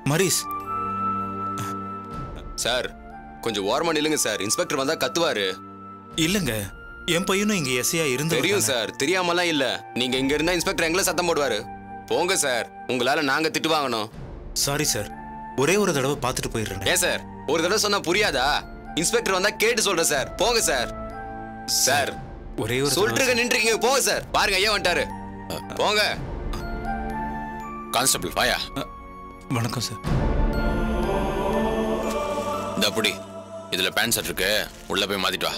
மரீஸ் sir கொஞ்சம் ஓரமா நில்லுங்க சார் இன்ஸ்பெக்டர் வந்தா கத்துவாரு இல்லைங்க என் பையனும் இங்க எஸ்ஐயா இருந்து தெரியும் சார் தெரியாமலாம் இல்ல நீங்க இங்க இருந்தா இன்ஸ்பெக்டர் எங்களை சத்தம் போடுவாரு போங்க சார் உங்களால நாங்க திட்டு வாங்கணும் சாரி சார் ஒரே ஒரு தடவை பார்த்துட்டு போயிடுறேன் ஏன் சார் ஒரு தடவை சொன்னா புரியாதா இன்ஸ்பெக்டர் வந்தா கேட்டு சொல்றேன் சார் போங்க சார் சார் ஒரே ஒரு சொல்லிட்டு இருக்க நின்றுக்கீங்க போங்க சார் பாருங்க ஐயா வந்துட்டாரு போங்க கான்ஸ்டபிள் வாயா தடவை- வணக்கம் சார் இந்த அப்படி இதுல பேண்ட் ஷர்ட் இருக்கு உள்ள போய் மாத்திட்டு வா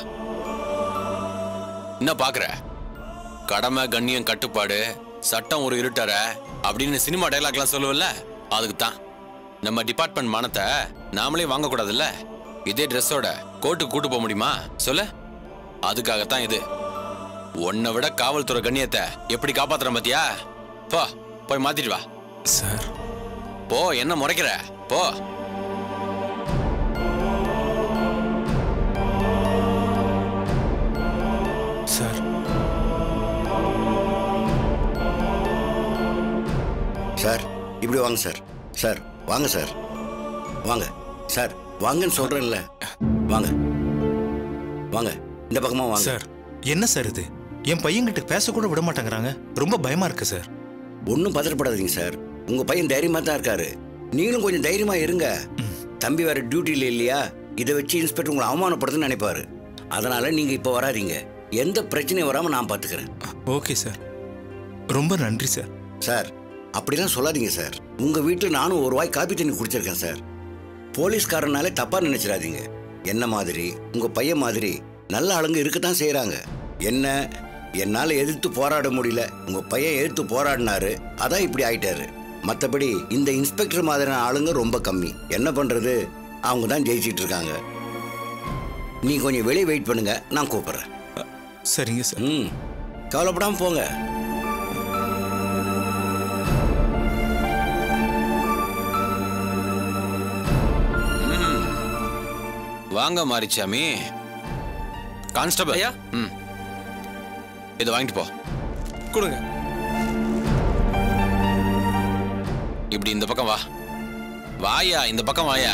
என்ன பாக்குற கடமை கண்ணியம் கட்டுப்பாடு சட்டம் ஒரு இருட்டற அப்படின்னு சினிமா டைலாக்லாம் சொல்லுவல்ல அதுக்கு தான் நம்ம டிபார்ட்மெண்ட் மானத்தை நாமளே வாங்கக்கூடாதுல்ல இதே ட்ரெஸ்ஸோட கோர்ட்டுக்கு கூட்டு போக முடியுமா சொல்லு அதுக்காகத்தான் இது உன்னை விட காவல்துறை கண்ணியத்தை எப்படி காப்பாத்துறேன் பாத்தியா போ போய் மாத்திட்டு வா சார் போ என்ன முறைக்கிற போ சார் சார் இப்படி வாங்க சார் சார் வாங்க சார் வாங்க சார் வாங்கன்னு சொல்றேன்ல வாங்க வாங்க இந்த பக்கமா வாங்க சார் என்ன சார் இது என் பையன்கிட்ட பேச கூட விட மாட்டேங்கிறாங்க ரொம்ப பயமா இருக்கு சார் ஒன்றும் பதறப்படாதீங்க சார் உங்க பையன் தைரியமா தான் இருக்காரு நீங்களும் கொஞ்சம் தைரியமா இருங்க தம்பி வேற டியூட்டியில் இல்லையா இதை வச்சு இன்ஸ்பெக்டர் உங்களை அவமானப்படுதுன்னு நினைப்பாரு அதனால நீங்க இப்போ வராதீங்க எந்த பிரச்சனையும் வராம நான் பாத்துக்கிறேன் ஓகே சார் ரொம்ப நன்றி சார் சார் அப்படிலாம் சொல்லாதீங்க சார் உங்க வீட்டில் நானும் ஒரு வாய் காப்பி தண்ணி குடிச்சிருக்கேன் சார் போலீஸ்காரனாலே தப்பா நினைச்சிடாதீங்க என்ன மாதிரி உங்க பையன் மாதிரி நல்ல ஆளுங்க இருக்கத்தான் செய்றாங்க என்ன என்னால் எதிர்த்து போராட முடியல உங்க பையன் எதிர்த்து போராடினாரு அதான் இப்படி ஆயிட்டாரு மற்றபடி இந்த இன்ஸ்பெக்டர் மாதிரியான ஆளுங்க ரொம்ப கம்மி என்ன பண்றது அவங்க தான் ஜெயிச்சிட்டு இருக்காங்க நீ கொஞ்சம் வெளியே வெயிட் பண்ணுங்க நான் கூப்பிடுறேன் சரிங்க சார் ம் கவலைப்படாம போங்க வாங்க மாரிச்சாமி கான்ஸ்டபிள் ஐயா. ம் இதை வாங்கிட்டு போ கொடுங்க இப்படி இந்த பக்கம் வா வாயா இந்த பக்கம் வாயா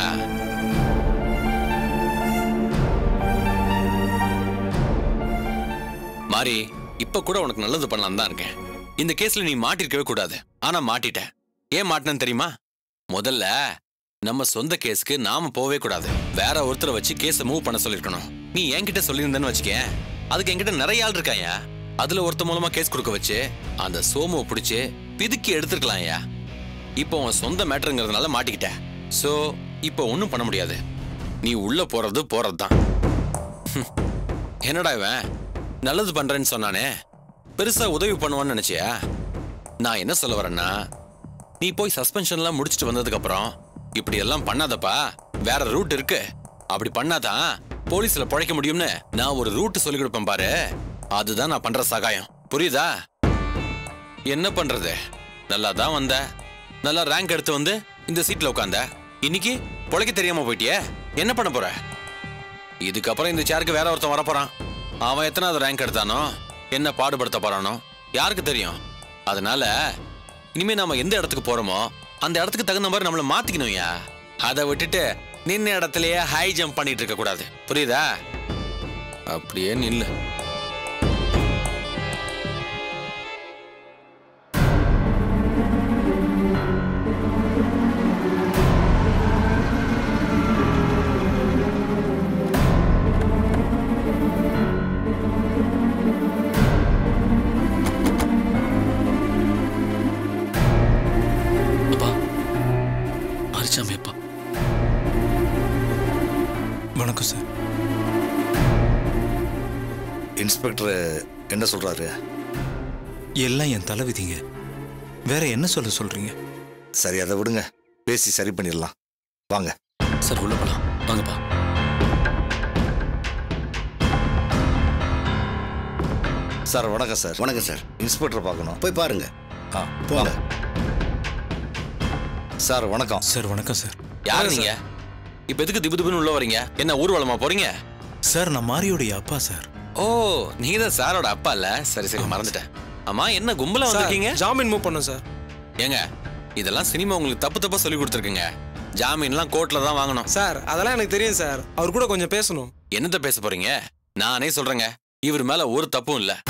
மாரி இப்ப கூட உனக்கு நல்லது பண்ணலாம் தான் இருக்கேன் இந்த கேஸ்ல நீ மாட்டிருக்கவே கூடாது ஆனா மாட்டிட்ட ஏன் மாட்டினு தெரியுமா முதல்ல நம்ம சொந்த கேஸ்க்கு நாம போவே கூடாது வேற ஒருத்தரை வச்சு கேஸை மூவ் பண்ண சொல்லிருக்கணும் நீ என்கிட்ட சொல்லியிருந்தேன்னு வச்சுக்கேன் அதுக்கு என்கிட்ட நிறைய ஆள் இருக்காயா அதுல ஒருத்த மூலமா கேஸ் கொடுக்க வச்சு அந்த சோமுவை பிடிச்சு பிதுக்கி எடுத்துருக்கலாம்யா இப்போ உன் சொந்த மேட்டருங்கிறதுனால மாட்டிக்கிட்ட சோ இப்போ ஒன்றும் பண்ண முடியாது நீ உள்ள போறது போறது தான் என்னடா இவன் நல்லது பண்றேன்னு சொன்னானே பெருசா உதவி பண்ணுவான்னு நினைச்சியா நான் என்ன சொல்ல வரேன்னா நீ போய் சஸ்பென்ஷன்லாம் முடிச்சிட்டு வந்ததுக்கு அப்புறம் இப்படி எல்லாம் பண்ணாதப்பா வேற ரூட் இருக்கு அப்படி பண்ணாதான் போலீஸ்ல பிழைக்க முடியும்னு நான் ஒரு ரூட் சொல்லி கொடுப்பேன் பாரு அதுதான் நான் பண்ற சகாயம் புரியுதா என்ன பண்றது நல்லா தான் வந்த நல்லா ரேங்க் எடுத்து வந்து இந்த சீட்ல உட்காந்த இன்னைக்கு பொழைக்க தெரியாம போயிட்டியே என்ன பண்ண போற இதுக்கப்புறம் இந்த சேருக்கு வேற ஒருத்தன் வரப்போறான் அவன் எத்தனாவது ரேங்க் எடுத்தானோ என்ன பாடுபடுத்த போறானோ யாருக்கு தெரியும் அதனால இனிமே நாம எந்த இடத்துக்கு போறோமோ அந்த இடத்துக்கு தகுந்த மாதிரி நம்மள மாத்திக்கணும்யா அதை விட்டுட்டு நின்ன இடத்துலயே ஹை ஜம்ப் பண்ணிட்டு இருக்க கூடாது புரியுதா அப்படியே நில்லு அப்பா அரிச்சாமி அப்பா வணக்கம் சார் இன்ஸ்பெக்டர் என்ன சொல்றாரு எல்லாம் என் தலைவிதிங்க வேற என்ன சொல்ல சொல்றீங்க சரி அதை விடுங்க பேசி சரி பண்ணிடலாம் வாங்க சார் உள்ள போலாம் வாங்கப்பா சார் வணக்கம் சார் வணக்கம் சார் இன்ஸ்பெக்டர் பார்க்கணும் போய் பாருங்க ஆ போங்க வாங்க சார் வணக்கம் சார் வணக்கம் சார் யாரு நீங்க இப்ப எதுக்கு திபு திபுன்னு உள்ள வரீங்க என்ன ஊர்வலமா போறீங்க சார் நான் மாரியோடைய அப்பா சார் ஓ நீங்க தான் சாரோட அப்பா இல்ல சரி சரி மறந்துட்டேன் ஆமா என்ன கும்பலா சார் வந்திருக்கீங்க ஜாமீன் மூவ் பண்ணோம் சார் ஏங்க இதெல்லாம் சினிமா உங்களுக்கு தப்பு தப்பா சொல்லி கொடுத்துருக்குங்க ஜாமீன்லாம் கோர்ட்ல தான் வாங்கணும் சார் அதெல்லாம் எனக்கு தெரியும் சார் அவர் கூட கொஞ்சம் பேசணும் என்னத்த பேச போறீங்க நானே சொல்றேங்க இவர் மேல ஒரு தப்பும் இல்ல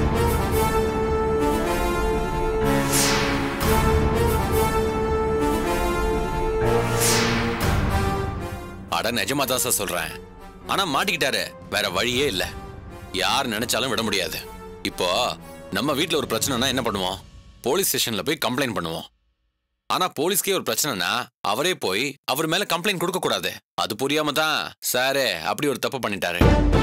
அட நிஜமா தான் சார் சொல்றேன் ஆனா மாட்டிக்கிட்டாரு வேற வழியே இல்ல யார் நினைச்சாலும் விட முடியாது இப்போ நம்ம வீட்ல ஒரு பிரச்சனைனா என்ன பண்ணுவோம் போலீஸ் ஸ்டேஷன்ல போய் கம்ப்ளைண்ட் பண்ணுவோம் ஆனா போலீஸ்க்கே ஒரு பிரச்சனைனா அவரே போய் அவர் மேல கம்ப்ளைண்ட் கொடுக்க கூடாது அது புரியாம தான் சாரு அப்படி ஒரு தப்பு பண்ணிட்டாரு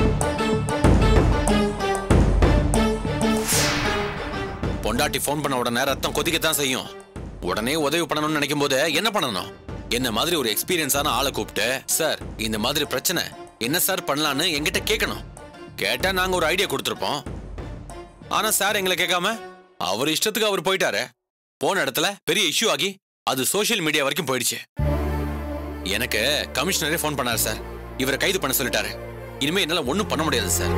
பொண்டாட்டி ஃபோன் பண்ண உடனே ரத்தம் கொதிக்கத்தான் செய்யும் உடனே உதவி பண்ணணும்னு நினைக்கும் போது என்ன பண்ணணும் என்ன மாதிரி ஒரு எக்ஸ்பீரியன்ஸான ஆளை கூப்பிட்டு சார் இந்த மாதிரி பிரச்சனை என்ன சார் பண்ணலான்னு என்கிட்ட கேட்கணும் கேட்டா நாங்க ஒரு ஐடியா கொடுத்துருப்போம் ஆனா சார் எங்களை கேட்காம அவர் இஷ்டத்துக்கு அவர் போயிட்டாரு போன இடத்துல பெரிய இஷ்யூ ஆகி அது சோஷியல் மீடியா வரைக்கும் போயிடுச்சு எனக்கு கமிஷனரே ஃபோன் பண்ணாரு சார் இவரை கைது பண்ண சொல்லிட்டாரு இனிமே என்னால ஒண்ணும் பண்ண முடியாது சார்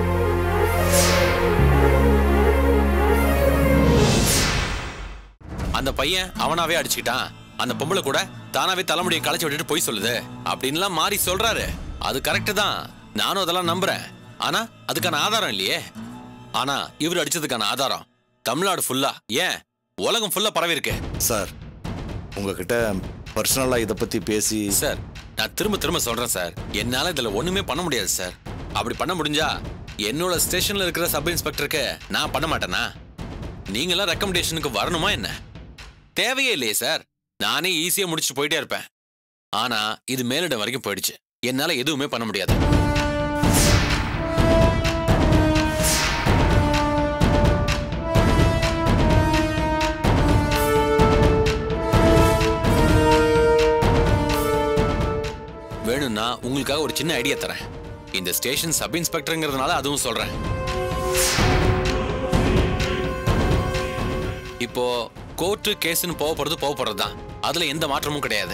அந்த பையன் அவனாவே அடிச்சுக்கிட்டான் அந்த பொம்பளை கூட தானாவே தலைமுடியை களைச்சு விட்டுட்டு போய் சொல்லுது அப்படின்லாம் மாறி சொல்றாரு அது கரெக்ட் தான் நானும் அதெல்லாம் நம்புறேன் ஆனா அதுக்கான ஆதாரம் இல்லையே ஆனா இவர் அடிச்சதுக்கான ஆதாரம் தமிழ்நாடு ஃபுல்லா ஏன் உலகம் ஃபுல்லா பரவி இருக்கு சார் உங்ககிட்ட பர்சனலாக இதை பற்றி பேசி சார் நான் திரும்ப திரும்ப சொல்றேன் சார் என்னால இதுல ஒண்ணுமே பண்ண முடியாது சார் அப்படி பண்ண முடிஞ்சா என்னோட ஸ்டேஷன்ல இருக்கிற சப் இன்ஸ்பெக்டருக்கு நான் பண்ண மாட்டேனா நீங்களாம் ரெக்கமெண்டேஷனுக்கு வரணுமா என்ன தேவையே இல்லையே சார் நானே ஈஸியா முடிச்சுட்டு போயிட்டே இருப்பேன் ஆனா இது மேலிடம் வரைக்கும் போயிடுச்சு என்னால எதுவுமே பண்ண முடியாது வேணும்னா உங்களுக்காக ஒரு சின்ன ஐடியா தரேன் இந்த ஸ்டேஷன் சப் இன்ஸ்பெக்டருங்கிறதுனால அதுவும் சொல்றேன் இப்போ கோர்ட்டு கேஸ்னு போக போறது போக போறது தான் அதுல எந்த மாற்றமும் கிடையாது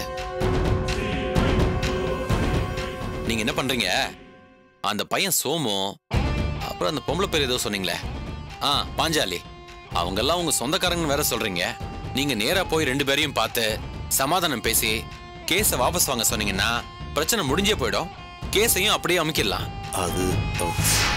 நீங்க என்ன பண்றீங்க அந்த பையன் சோமு அப்புறம் அந்த பொம்பளை பேர் ஏதோ சொன்னீங்களே ஆ பாஞ்சாலி அவங்கெல்லாம் உங்க சொந்தக்காரங்கன்னு வேற சொல்றீங்க நீங்க நேரா போய் ரெண்டு பேரையும் பார்த்து சமாதானம் பேசி கேஸை வாபஸ் வாங்க சொன்னீங்கன்னா பிரச்சனை முடிஞ்சே போயிடும் கேஸையும் அப்படியே அமைக்கிடலாம் அது ஓ,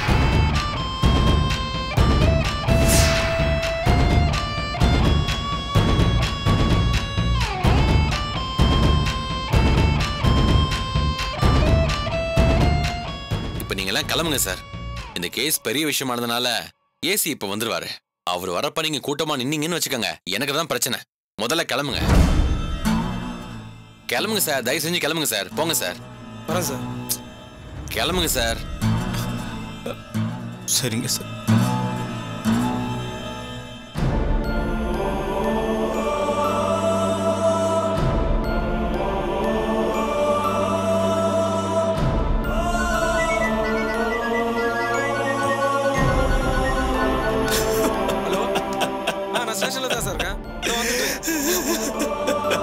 இப்ப நீங்க எல்லாம் கிளம்புங்க சார் இந்த கேஸ் பெரிய விஷயமானதுனால ஏசி இப்ப வந்துருவாரு அவர் வரப்ப நீங்க கூட்டமா நின்னீங்கன்னு வச்சுக்கோங்க எனக்கு தான் பிரச்சனை முதல்ல கிளம்புங்க கிளம்புங்க சார் தயவு செஞ்சு கிளம்புங்க சார் போங்க சார் வரேன் சார் கிளம்புங்க சார் சரிங்க சார் ஹலோ ஆ நான் ஸ்டேஷனில் தான் சார் இருக்கேன் இதோ வந்துட்டு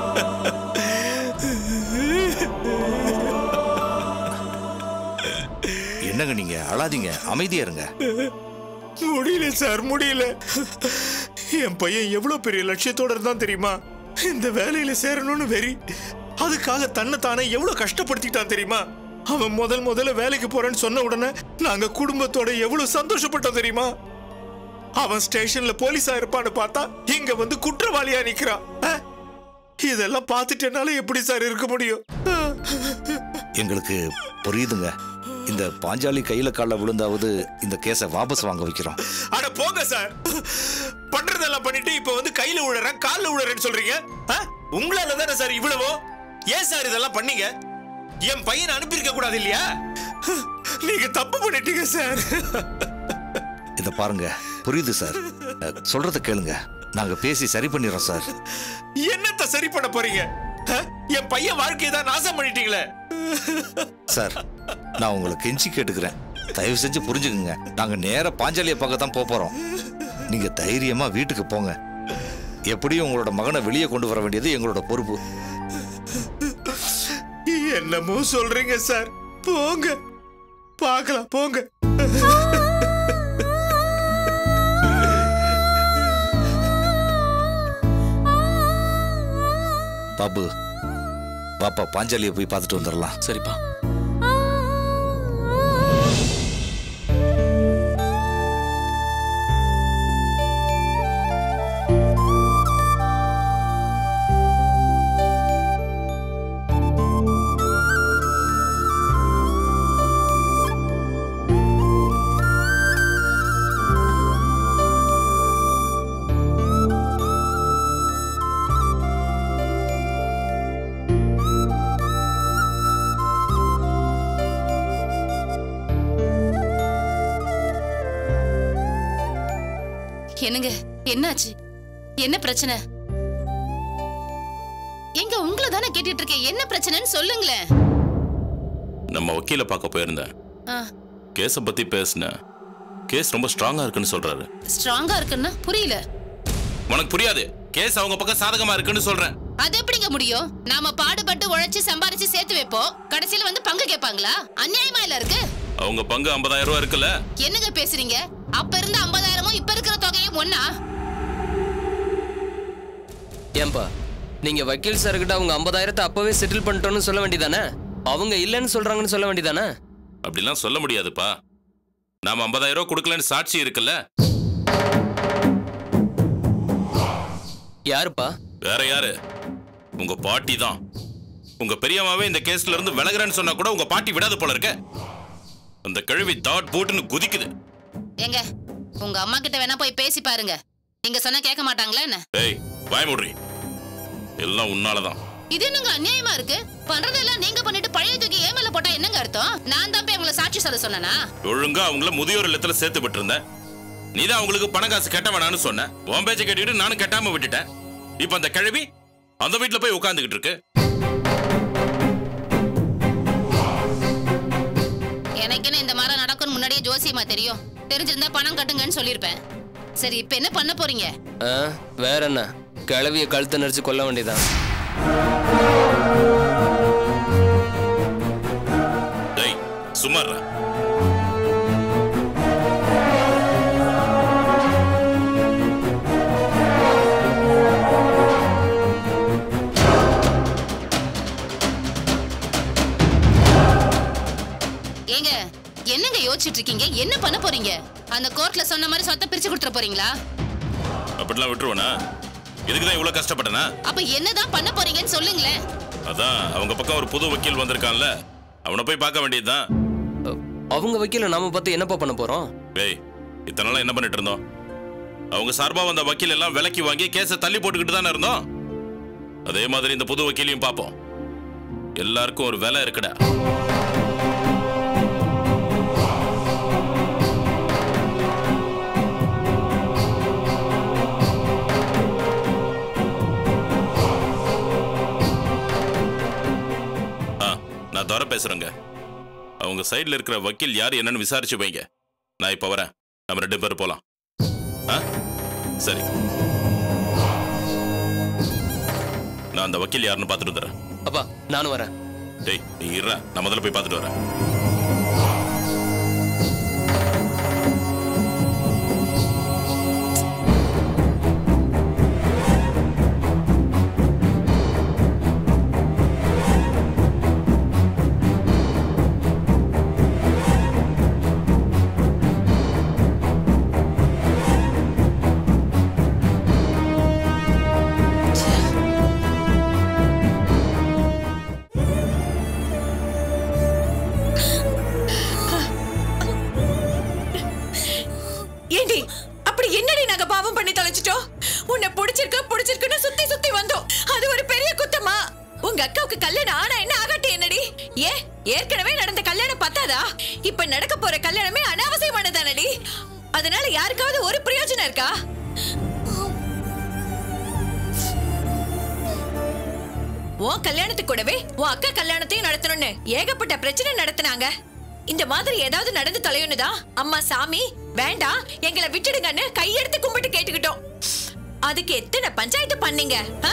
என்னங்க நீங்க அழாதீங்க அமைதியா இருங்க முடியல சார் முடியல என் பையன் எவ்வளவு பெரிய லட்சியத்தோட இருந்தான் தெரியுமா இந்த வேலையில சேரணும்னு வெறி அதுக்காக தன்னை தானே எவ்வளவு கஷ்டப்படுத்திட்டான் தெரியுமா அவன் முதல் முதல்ல வேலைக்கு போறேன்னு சொன்ன உடனே நாங்க குடும்பத்தோட எவ்வளவு சந்தோஷப்பட்டோம் தெரியுமா அவன் ஸ்டேஷன்ல போலீஸா இருப்பான்னு பார்த்தா இங்க வந்து குற்றவாளியா நிக்கிறான் அஹ், இதெல்லாம் பார்த்துட்டனால எப்படி சார் இருக்க முடியும் அஹ். எங்களுக்கு புரியுதுங்க இந்த பாஞ்சாலி கையில கால்ல விழுந்தாவது இந்த கேஸை வாபஸ் வாங்க வைக்கிறோம் அட போங்க சார் பண்றதெல்லாம் பண்ணிட்டு இப்ப வந்து கையில விழுறேன் கால்ல விழுறேன்னு சொல்றீங்க ஆ? உங்களால தானே சார் இவ்வளவோ ஏன் சார் இதெல்லாம் பண்ணீங்க என் பையனை அனுப்பியிருக்க கூடாது இல்லையா நீங்க தப்பு பண்ணிட்டீங்க சார் இதை பாருங்க புரியுது சார் அஹ், சொல்றத கேளுங்க நாங்க பேசி சரி பண்ணிடுறோம் சார் என்னத்த சரி பண்ண போறீங்க ஆ? என் பையன் வாழ்க்கையை தான் நாசம் பண்ணிட்டீங்களே சார் நான் உங்களை கெஞ்சி கேட்டுக்கிறேன் தயவு செஞ்சு புரிஞ்சுக்குங்க நாங்க நேரா பாஞ்சாலியை பார்க்க தான் போப் போறோம் நீங்க தைரியமா வீட்டுக்கு போங்க எப்படியும் உங்களோட மகனை வெளியே கொண்டு வர வேண்டியது எங்களோட பொறுப்பு என்னமோ சொல்றீங்க சார் போங்க பார்க்கலாம் போங்க பாபு வாப்பா பாஞ்சாலியை போய் பார்த்துட்டு வந்துடலாம் சரிப்பா என்னங்க என்னாச்சு என்ன பிரச்சனை எங்க உங்களை தானே கேட்டுட்டு இருக்கேன் என்ன பிரச்சனைன்னு சொல்லுங்களேன் நம்ம வக்கீல பார்க்க போயிருந்தேன் ஆ, கேஸை பத்தி பேசினேன் கேஸ் ரொம்ப ஸ்ட்ராங்கா இருக்குன்னு சொல்றாரு ஸ்ட்ராங்கா இருக்குன்னா புரியல உனக்கு புரியாது கேஸ் அவங்க பக்கம் சாதகமா இருக்குன்னு சொல்றேன் அது எப்படிங்க முடியும் நாம பாடுபட்டு உழைச்சு சம்பாரிச்சு சேர்த்து வைப்போம் கடைசியில வந்து பங்கு கேட்பாங்களா அநியாயமா இல்ல இருக்கு அவங்க பங்கு 50000 ரூபாய் இருக்குல்ல என்னங்க பேசுறீங்க அப்ப இருந்த ஐம்பதாயிரமும் இப்ப இருக்கிற தொகையும் ஒண்ணா ஏன்பா நீங்க வக்கீல் சார்கிட்ட அவங்க ஐம்பதாயிரத்தை அப்பவே செட்டில் பண்ணிட்டோம்னு சொல்ல வேண்டியதானே அவங்க இல்லைன்னு சொல்றாங்கன்னு சொல்ல வேண்டியதானே அப்படிலாம் சொல்ல முடியாதுப்பா நாம 50000 ரூபாய் கொடுக்கலன்னு சாட்சி இருக்குல்ல யாருப்பா வேற யாரு உங்க பாட்டி தான் உங்க பெரியம்மாவே இந்த கேஸ்ல இருந்து விலகுறேன்னு சொன்னா கூட உங்க பாட்டி விடாது போல இருக்க அந்த கிழவி தாட் போட்டுன்னு குதிக்குது ஏங்க உங்க அம்மா கிட்ட வேணா போய் பேசி பாருங்க நீங்க சொன்னா கேட்க மாட்டாங்களா என்ன ஏய் வாய் மூடுறி எல்லாம் உன்னாலதான் இது என்னங்க அநியாயமா இருக்கு பண்றதெல்லாம் நீங்க பண்ணிட்டு பழைய தூக்கி ஏமல போட்டா என்னங்க அர்த்தம் நான் தான் போய் உங்களை சாட்சி சொல்ல சொன்னனா ஒழுங்கா அவங்கள முதியோர் இல்லத்துல சேர்த்து விட்டு இருந்தேன் நீதான் அவங்களுக்கு பண காசு கட்ட வேணாம்னு சொன்ன உன் பேச்சை கேட்டுக்கிட்டு நானும் கட்டாம விட்டுட்டேன் இப்ப அந்த கிழவி அந்த வீட்டுல போய் உட்கார்ந்துகிட்டு இருக்கு எனக்குன்னு இந்த மாதிரி நடக்கும்னு முன்னாடியே ஜோசியமா தெரியும் தெரிஞ்சிருந்தா பணம் கட்டுங்கன்னு சொல்லியிருப்பேன் சரி இப்ப என்ன பண்ண போறீங்க ஆ, வேற என்ன கிளவிய கழுத்தை நெரிச்சு கொல்ல வேண்டியதான் டேய் சுமார் ஏங்க என்னங்க யோசிச்சுட்டு இருக்கீங்க என்ன பண்ண போறீங்க அந்த கோர்ட்ல சொன்ன மாதிரி சொத்தை பிரிச்சு கொடுத்துட போறீங்களா அப்படிலாம் விட்டுருவனா இதுக்குதான் இவ்வளவு கஷ்டப்பட்டனா அப்ப என்னதான் பண்ண போறீங்கன்னு சொல்லுங்களேன் அதான் அவங்க பக்கம் ஒரு புது வக்கீல் வந்திருக்கான்ல அவனை போய் பார்க்க வேண்டியதுதான் அ, அவங்க வக்கீல நாம பார்த்து என்னப்பா பண்ண போறோம் டேய் இத்தனை நாளா என்ன பண்ணிட்டு இருந்தோம் அவங்க சார்பா வந்த வக்கீல் எல்லாம் விலக்கி வாங்கி கேஸை தள்ளி போட்டுக்கிட்டு தானே இருந்தோம் அதே மாதிரி இந்த புது வக்கீலையும் பார்ப்போம் எல்லாருக்கும் ஒரு விலை இருக்குடா ஆ நான் தர பேசுறேங்க அவங்க சைடுல இருக்கிற வக்கீல் யார் என்னன்னு விசாரிச்சு வைங்க நான் இப்ப வரேன் நம்ம ரெண்டு பேரும் போலாம் ஆ சரி நான் அந்த வக்கீல் யாருன்னு பார்த்துட்டு வந்துடுறேன் அப்பா நானும் வரேன் டேய் நீ இருடா நான் முதல்ல போய் பார்த்துட்டு வரேன் ஏண்டி அப்படி என்னடி நாங்க பாவம் பண்ணி தொலைச்சிட்டோம் உன்னை பிடிச்சிருக்கு பிடிச்சிருக்குன்னு சுத்தி சுத்தி வந்தோம் அது ஒரு பெரிய குத்தமா உங்க அக்காவுக்கு கல்யாணம் ஆனா என்ன ஆகட்டும் என்னடி ஏ ஏற்கனவே நடந்த கல்யாணம் பத்தாதா இப்ப நடக்க போற கல்யாணமே அனாவசியமானதானடி அதனால யாருக்காவது ஒரு பிரயோஜனம் இருக்கா உன் கல்யாணத்துக்கு கூடவே உன் அக்கா கல்யாணத்தையும் நடத்தணும்னு ஏகப்பட்ட பிரச்சனை நடத்துனாங்க இந்த மாதிரி ஏதாவது நடந்து தொலையுனுதா அம்மா சாமி வேண்டாம் எங்களை விட்டுடுங்கன்னு கையெடுத்து கும்பிட்டு கேட்டுக்கிட்டோம் அதுக்கு எத்தனை பஞ்சாயத்து பண்ணீங்க ஆ?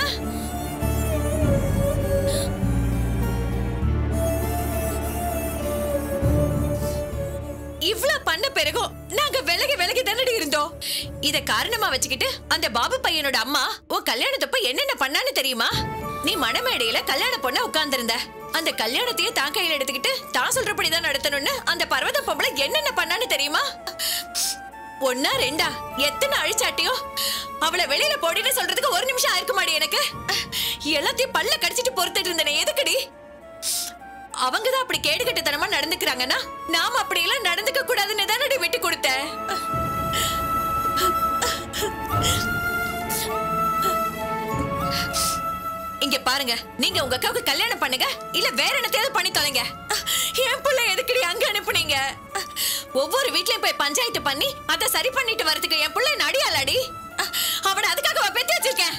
இவ்ளோ பண்ண பிறகும் நாங்க விலகி விலகி பழகி தானடி இருந்தோம் இத காரணமா வச்சுக்கிட்டு அந்த பாபு பையனோட அம்மா உன் கல்யாணத்தப்ப என்னென்ன பண்ணான்னு தெரியுமா நீ மணமேடையில கல்யாண பொண்ண உட்கார்ந்திருந்த அந்த கல்யாணத்தையே தான் கையில எடுத்துக்கிட்டு தான் சொல்றபடிதான் நடத்தணும்னு அந்த பர்வத பொம்பளை என்னென்ன பண்ணான்னு தெரியுமா ஒன்னா ரெண்டா எத்தனை அழிச்சாட்டியோ அவளை வெளியில போடின்னு சொல்றதுக்கு ஒரு நிமிஷம் ஆயிருக்க மாடி எனக்கு எல்லாத்தையும் பல்ல கடிச்சிட்டு பொறுத்துட்டு இருந்தேனே எதுக்குடி அவங்க தான் அப்படி கேடுகட்டத்தனமா நடந்துக்கிறாங்கன்னா நாம அப்படி எல்லாம் நடந்துக்க கூடாதுன்னு தானடி விட்டு கொடுத்தேன் இங்க பாருங்க நீங்க உங்க அக்காவுக்கு கல்யாணம் பண்ணுங்க இல்ல வேற என்னத்தையாவது பண்ணி தொலைங்க என் பிள்ளை எதுக்குடி அங்க அனுப்புனீங்க ஒவ்வொரு வீட்லயும் போய் பஞ்சாயத்து பண்ணி அதை சரி பண்ணிட்டு வரதுக்கு என் பிள்ளை நடியாளாடி அவனை அதுக்காக பெத்து வச்சிருக்கேன்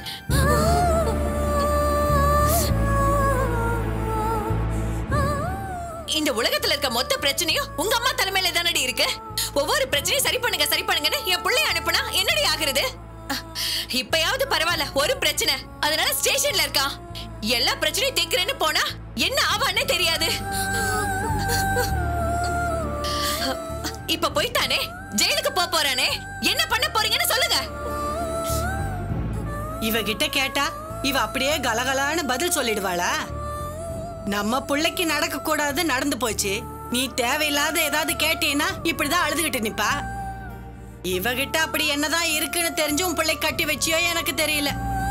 இந்த உலகத்துல இருக்க மொத்த பிரச்சனையும் உங்க அம்மா தலைமையில தானடி இருக்கு ஒவ்வொரு பிரச்சனையும் சரி பண்ணுங்க சரி பண்ணுங்கன்னு என் பிள்ளைய அனுப்புனா என்னடி ஆகுறது இப்பயாவது பரவாயில்ல ஒரு பிரச்சனை அதனால ஸ்டேஷன்ல இருக்கா எல்லா பிரச்சனையும் தீர்க்கிறேன்னு போனா என்ன ஆவான்னு தெரியாது இப்ப போயிட்டானே ஜெயிலுக்கு போப் போறானே என்ன பண்ண போறீங்கன்னு சொல்லுங்க இவகிட்ட கேட்டா இவ அப்படியே கலகலான்னு பதில் சொல்லிடுவாளா நம்ம புள்ளைக்கு நடக்க கூடாது நடந்து போச்சு நீ தேவையில்லாத ஏதாவது கேட்டீன்னா இப்படிதான் அழுதுகிட்டு நிப்பா இவகிட்ட அப்படி என்னதான் இருக்குன்னு தெரிஞ்சு உன் பிள்ளை கட்டி வச்சியோ எனக்கு தெரியல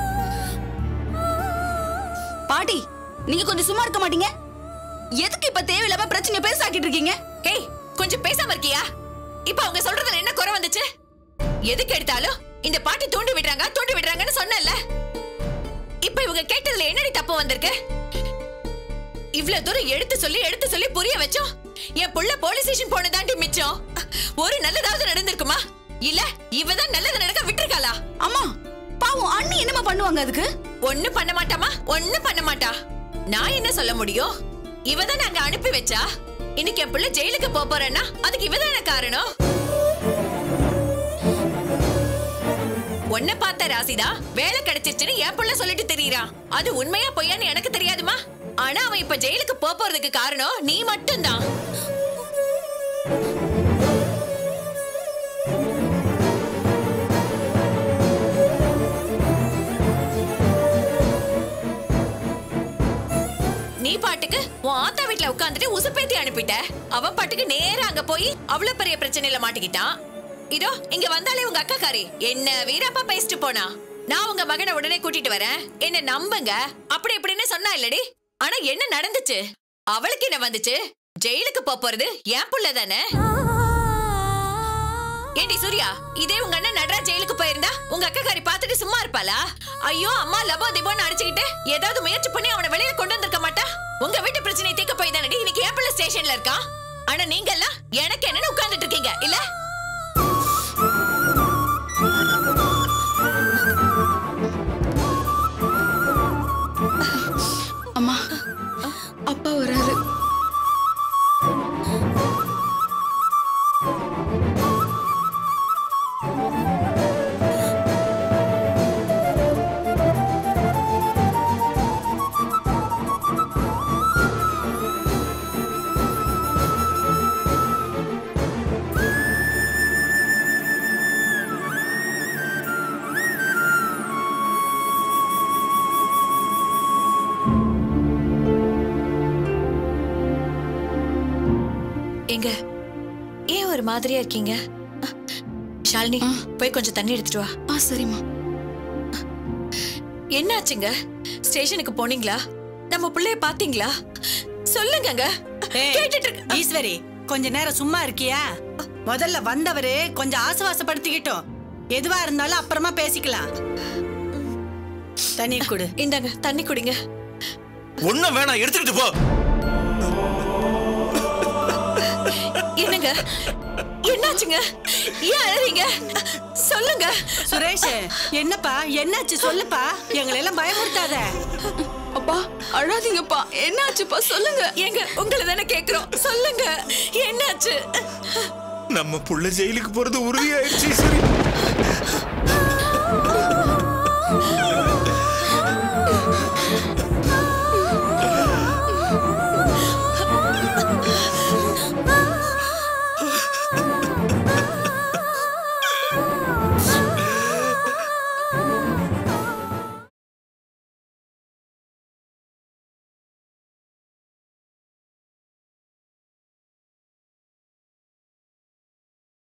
பாட்டி நீங்க கொஞ்சம் சும்மா இருக்க மாட்டீங்க எதுக்கு இப்ப தேவையில்லாம பிரச்சனை பெருசாக்கிட்டு இருக்கீங்க ஏய் கொஞ்சம் பேசாம இருக்கியா இப்ப அவங்க சொல்றதுல என்ன குறை வந்துச்சு எதுக்கு எடுத்தாலும் இந்த பாட்டி தூண்டி விடுறாங்க தூண்டி விடுறாங்கன்னு சொன்னல இப்ப இவங்க கேட்டதுல என்னடி தப்பு வந்திருக்கு இவ்ளோ தூரம் எடுத்து சொல்லி எடுத்து சொல்லி புரிய வச்சோம் என் புள்ள போலீஸ் ஸ்டேஷன் போனதாண்டி மிச்சம் ஒரு நல்லதாவது நடந்திருக்குமா இல்ல இவதான் நல்லது நடக்க விட்டுருக்காளா அம்மா பாவம் அண்ணி என்னமா பண்ணுவாங்க அதுக்கு ஒண்ணு பண்ண மாட்டாமா ஒண்ணு பண்ண மாட்டா நான் என்ன சொல்ல முடியும் இவதான் நாங்க அனுப்பி வச்சா இன்னைக்கு என் பிள்ளை ஜெயிலுக்கு போப் போறேன்னா அதுக்கு இவதான காரணம் உன்னை பார்த்த ராசிதா வேலை கிடைச்சிருச்சுன்னு என் புள்ள சொல்லிட்டு தெரியறான் அது உண்மையா பொய்யான்னு எனக்கு தெரியாதுமா ஆனா அவன் இப்ப ஜெயிலுக்கு போப் போறதுக்கு காரணம் நீ மட்டும்தான் நீ பாட்டுக்கு உன் ஆத்தா வீட்ல உட்கார்ந்துட்டு உசுப்பேத்தி அனுப்பிட்ட அவன் பாட்டுக்கு நேரா அங்க போய் அவ்வளவு பெரிய பிரச்சனையில மாட்டிக்கிட்டான் இதோ இங்க வந்தாலே உங்க அக்காக்காரி என்ன வீரப்பா பேசிட்டு போனா நான் உங்க மகனை உடனே கூட்டிட்டு வரேன் என்ன நம்புங்க அப்படி இப்படின்னு சொன்னா இல்லடி ஆனா என்ன நடந்துச்சு அவளுக்கு என்ன வந்துச்சு ஜெயிலுக்கு போப் போறது என் புள்ள தானே ஏண்டி சூர்யா இதே உங்க அண்ணன் நடராஜ் ஜெயிலுக்கு போயிருந்தா உங்க அக்காக்காரி பார்த்துட்டு சும்மா இருப்பாளா ஐயோ அம்மா லபோ திபோன்னு அடிச்சுக்கிட்டு ஏதாவது முயற்சி பண்ணி அவனை வெளியில கொண்டு வந்திருக்க மாட்டா உங்க வீட்டு பிரச்சனையை தீர்க்க போய் தானடி இன்னைக்கு ஏன் பிள்ளை ஸ்டேஷன்ல இருக்கா ஆனா நீங்க எல்லாம் எனக்கு என்னன்னு உட்கார்ந்துட்டு இருக்கீங்க இல்ல அம்மா அப்பா வராரு எங்க ஏன் ஒரு மாதிரியா இருக்கீங்க ஷாலினி போய் கொஞ்சம் தண்ணி எடுத்துட்டு வா ஆ சரிம்மா என்னாச்சுங்க ஸ்டேஷனுக்கு போனீங்களா நம்ம புள்ளைய பாத்தீங்களா சொல்லுங்கங்க கேட்டுட்டு இருக்க- ஈஸ்வரி கொஞ்ச நேரம் சும்மா இருக்கியா முதல்ல வந்தவரு கொஞ்சம் ஆசுவாசப்படுத்திக்கிட்டோம் எதுவா இருந்தாலும் அப்புறமா பேசிக்கலாம் தண்ணீர் கொடு இந்தாங்க தண்ணி குடிங்க ஒண்ணும் வேணாம் எடுத்துக்கிட்டு போ என்னங்க என்னாச்சுங்க ஏன் அழறீங்க சொல்லுங்க சுரேஷ் என்னப்பா என்னாச்சு சொல்லுப்பா எங்களை எல்லாம் பயமுறுத்தாத அப்பா அழாதீங்கப்பா என்னாச்சுப்பா சொல்லுங்க ஏங்க உங்களை தானே கேக்குறோம் சொல்லுங்க என்னாச்சு நம்ம புள்ள ஜெயிலுக்கு போறது உறுதியாயிருச்சு சரி